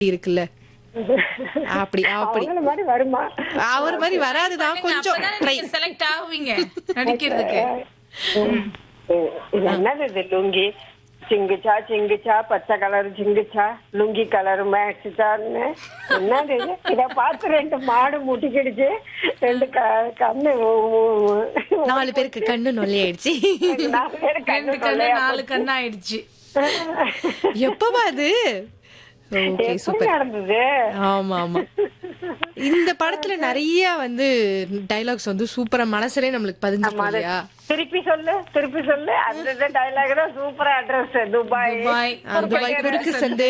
இருக்குல்ல அப்படி அப்படி அவங்கள மாதிரி வருமா அவர் மாதிரி வராதுதான் கொஞ்சம் ட்ரை செலக்ட் ஆகுவீங்க நடிக்கிறதுக்கு இது என்னது இது லுங்கி சிங்குச்சா சிங்குச்சா பச்சை கலர் சிங்குச்சா லுங்கி கலர் மேட்ச்சான்னு என்னது இது இத பார்த்து ரெண்டு மாடு முட்டிக்கிடுச்சு ரெண்டு க- கண்ணு ஊ- ஊ- ஊ- நாலு பேருக்கு கண்ணு நொல்லையாயிடுச்சு நாலு பேரு ரெண்டு கண்ணு கண்ணு கொள்ளையா நாலு கண்ணு ஆயிடுச்சு எப்பவா அது ஓகே எப்படி சூப்பர் நடந்தது ஆமா ஆமா இந்த படத்துல நிறைய வந்து டைலாக்ஸ் வந்து சூப்பரா மனசுலயே நம்மளுக்கு பதிஞ்சிருக்கும் இல்லையா திருப்பி சொல்லு திருப்பி சொல்லு அந்த டைலாக் தான் சூப்பரா அட்ரஸ் துபாய் துபாய் ஆ, துபாய் குறுக்கு சந்து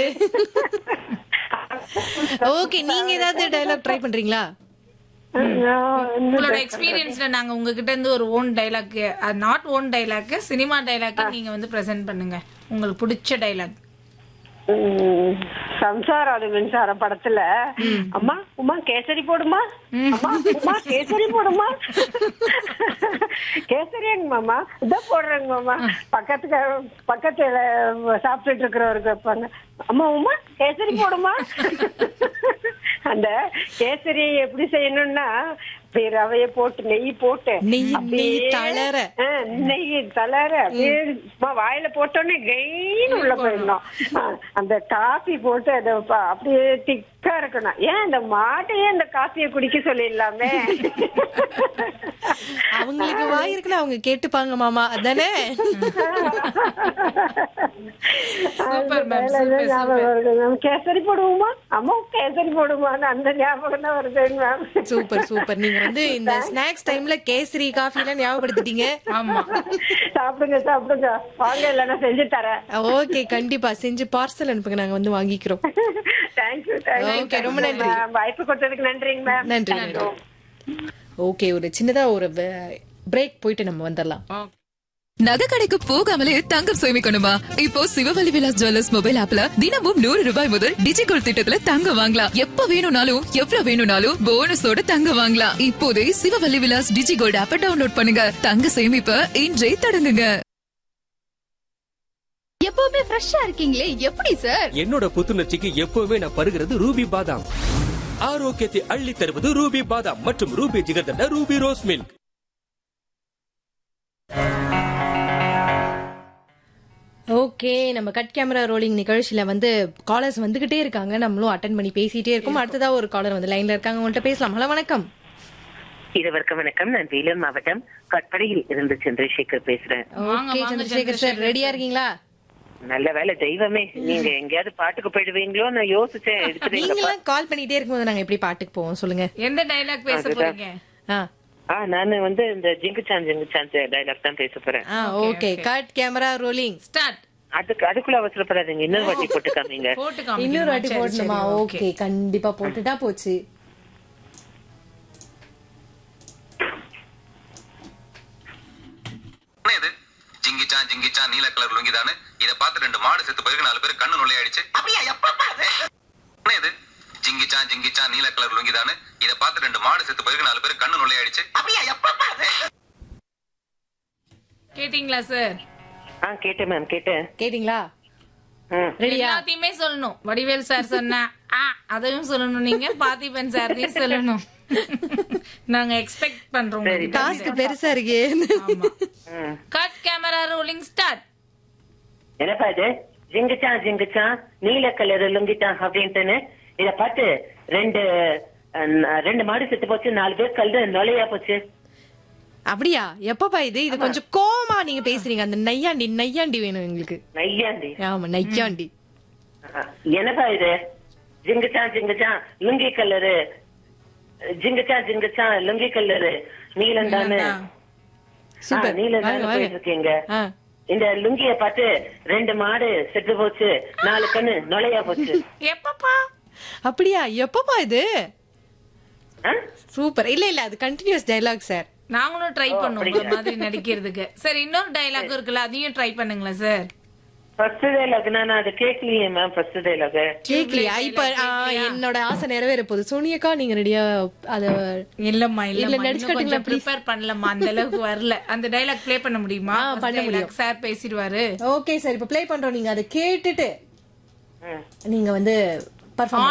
ஓகே நீங்க ஏதாவது டைலாக் ட்ரை பண்றீங்களா உங்களோட எக்ஸ்பீரியன்ஸ்ல நாங்க உங்ககிட்ட இருந்து ஒரு own dialogue not own dialogue cinema dialogue நீங்க வந்து பிரசன்ட் பண்ணுங்க உங்களுக்கு பிடிச்ச டைலாக் உம், சம்சாரம் அது மின்சார படத்துல அம்மா உமா கேசரி போடுமா அம்மா உமா கேசரி போடுமா கேசரியாங்க மாமா இதான் போடுறேங்க மாமா பக்கத்துக்கு பக்கத்துல சாப்பிட்டுட்டு இருக்கிறவருக்கு வைப்பாங்க அம்மா உமா கேசரி போடுமா அந்த கேசரி எப்படி செய்யணும்னா அப்படியே ரவைய போட்டு நெய் போட்டு நெய் அப்படியே, நெய் தளர ஆ, நெய் தளர அப்படியே சும்மா வாயில போட்டோன்னே கெயின்னு உள்ள போயிடணும் ஆ, அந்த காபி போட்டு அதை ப- அப்படியே திக்கா இருக்கணும் ஏன் அந்த மாட்டையே அந்த காப்பியை குடிக்க சொல்லிடலாமே அவங்களுக்கு வாய் இருக்குன்னு அவங்க கேட்டுப்பாங்க மாமா அதானே சூப்பர் மேம் அதுல சூப்பர் ஞாபகம் வருது மேம் கேசரி போடுவோமா அம்மா கேசரி போடுமான்னு அந்த ஞாபகம் தான் வருதுங்க மேம் சூப்பர் சூப்பர் நீங்க வந்து இந்த ஸ்நாக்ஸ் டைம்ல கேசரி காஃபி எல்லாம் ஞாபகப்படுத்திட்டீங்க ஆமா சாப்பிடுங்க சாப்பிடுங்க வாங்க இல்லைன்னா செஞ்சு தரேன் ஓகே கண்டிப்பா செஞ்சு பார்சல் அனுப்புங்க நாங்க வந்து வாங்கிக்கிறோம் தேங்க்யூ Okay, ரொம்ப நன்றி. வாய்ப்பு கொடுத்ததுக்கு நன்றிங்க மேம் நன்றி நன்றி ஓகே ஒரு சின்னதா ஒரு பிரேக் போயிட்டு நம்ம வந்துடலாம் நகை கடைக்கு போகாமலே தங்கம் சேமிக்கணுமா இப்போ சிவவலி விலாஸ் ஜுவல்லர்ஸ் மொபைல் ஆப்ல தினமும் நூறு ரூபாய் முதல் டிஜிகோல் திட்டத்துல தங்கம் வாங்கலாம் எப்ப வேணும்னாலும் எவ்வளவு வேணும்னாலும் போனஸோட தங்கம் வாங்கலாம் இப்போதே சிவவல்லி விலாஸ் டிஜிகோல்ட் ஆப்ப டவுன்லோட் பண்ணுங்க தங்க சேமிப்ப இன்றே தொடங்குங்க எப்பவுமே ஃப்ரெஷ்ஷா இருக்கீங்களே எப்படி சார் என்னோட புத்துணர்ச்சிக்கு எப்பவுமே நான் பருகிறது ரூபி பாதாம் ஆரோக்கியத்தை அள்ளி தருவது ரூபி பாதாம் மற்றும் Ruby jigarthanda Ruby rose milk okay நம்ம கட் கேமரா ரோலிங் நிகழ்ச்சியில வந்து காலர்ஸ் வந்துகிட்டே இருக்காங்க நம்மளும் அட்டன் பண்ணி பேசிட்டே இருக்கோம் அடுத்ததா ஒரு காலர் வந்து லைன்ல இருக்காங்க உங்கள்ட்ட பேசலாம் ஹலோ வணக்கம் இருவருக்கும் வணக்கம் நான் வேலூர் மாவட்டம் கட்படையில் இருந்து சந்திரசேகர் பேசுறேன் வாங்க, ஓகே வாங்க, சந்திரசேகர் சார் ரெடியா இருக்கீங்களா நல்ல வேலை தெய்வமே நீங்க எங்கேயாவது பாட்டுக்கு போயிடுவீங்களோ நான் யோசிச்சேன் எடுத்துட்டீங்கப்பா நீங்களாம் கால் பண்ணிட்டே இருக்கும்போது நாங்க எப்படி பாட்டுக்கு போவோம் சொல்லுங்க எந்த டைலாக் பேச போறீங்க ஆ ஆ நான் வந்து இந்த ஜிங்குச்சான் ஜிங்குச்சான் டைலாக் தான் பேச போறேன் ஆ okay cut camera rolling start அதுக்கு அதுக்குள்ள அவசரப்படாதீங்க இன்னொரு வாட்டி போட்டு காமிங்க போட்டு இன்னொரு காமிக்கணுமா? வாட்டி சரி, போடணுமா சரி, ஓகே கண்டிப்பா போட்டுட்டா போச்சு என்ன இது ஜிங்கிச்சா ஜிங்கிச்சா நீல கலர் லுங்கிதானு இத பார்த்து ரெண்டு மாடு செத்து போயிருக்கு நாலு பேர் கண்ணு நுழையாயிடுச்சு அப்படியா எப்பப்பா என்ன இது ஜிங்கிச்சா ஜிங்கிச்சா நீல கலர் லுங்கிதானு இத பார்த்து ரெண்டு மாடு செத்து போயிருக்கு நாலு பேர் கண்ணு நுழையாயிடுச்சு அப்படியா எப்பப்பா கேட்டீங்களா சார் ஆ கேட்டேன் மேம் கேட்டேன் கேட்டீங்களா ம். ரெடியா எல்லாத்தையுமே சொல்லணும் வடிவேல் சார் சொன்ன ஆ அதையும் சொல்லணும் நீங்க பார்த்திபன் சார்தையும் சொல்லணும் நாங்க எக்ஸ்பெக்ட் பண்றோம் டாஸ்க் பெருசா இருக்கே ம். கட் கேமரா ரோலிங் ஸ்டார்ட் என்னப்பா இது ஜிங்குச்சான் ஜிங்குச்சான் நீல கலர் லுங்கிட்டான் அப்படின்ட்டுன்னு இத பார்த்து ரெண்டு அஹ், ரெண்டு மாடு செத்து போச்சு நாலு பேர் கல்லு நுழையா போச்சு அப்படியா எப்பப்பா இது இது கொஞ்சம் கோமா நீங்க பேசுறீங்க அந்த நையாண்டி நையாண்டி வேணும் எங்களுக்கு நையாண்டி ஆமா நையாண்டி ஆ, என்னப்பா இது ஜிங்குச்சான் ஜிங்குச்சான் லுங்கி கல்லரு ஜிங்குச்சான் ஜிங்குச்சான் லுங்கி கல்லரு நீலம் தானே சூப்பர் நீலம் வாங்க, தானே வாங்க. போயிட்டு இருக்கீங்க ஆ. இந்த லுங்கிய பார்த்து ரெண்டு மாடு செத்து போச்சு நாலு கண்ணு நுழையா போச்சு எப்பப்பா அப்படியா எப்பப்பா இது ஆ? சூப்பர் இல்ல இல்ல அது கண்டினியூஸ் டயலாக் சார் நாங்களும் ட்ரை பண்ணோம் உங்களை மாதிரி நடிக்கிறதுக்கு சரி இன்னொரு டைலாக் இருக்குல்ல அதையும் ட்ரை பண்ணுங்களேன் சார் ஃபர்ஸ்ட் டைலாக் நான் அது கேட்கலையே மேம் ஃபர்ஸ்ட் டைலாக் கேக்கலையா இப்ப ஆ, என்னோட ஆசை நிறைவேற போகுது சோனியக்கா நீங்க ரெடியா அத இல்லம்மா இல்ல, இல்லம்மா நடிச்சு இன்னும் கொஞ்சம் காட்டுங்களேன், please. ப்ரிப்பேர் பண்ணலம்மா அந்த அளவுக்கு வரல அந்த டைலாக் ப்ளே பண்ண முடியுமா ஆ, பண்ண முடியும். சார் பேசிடுவாரு ஓகே சார் இப்ப ப்ளே பண்றோம் நீங்க அதை கேட்டுட்டு நீங்க வந்து perform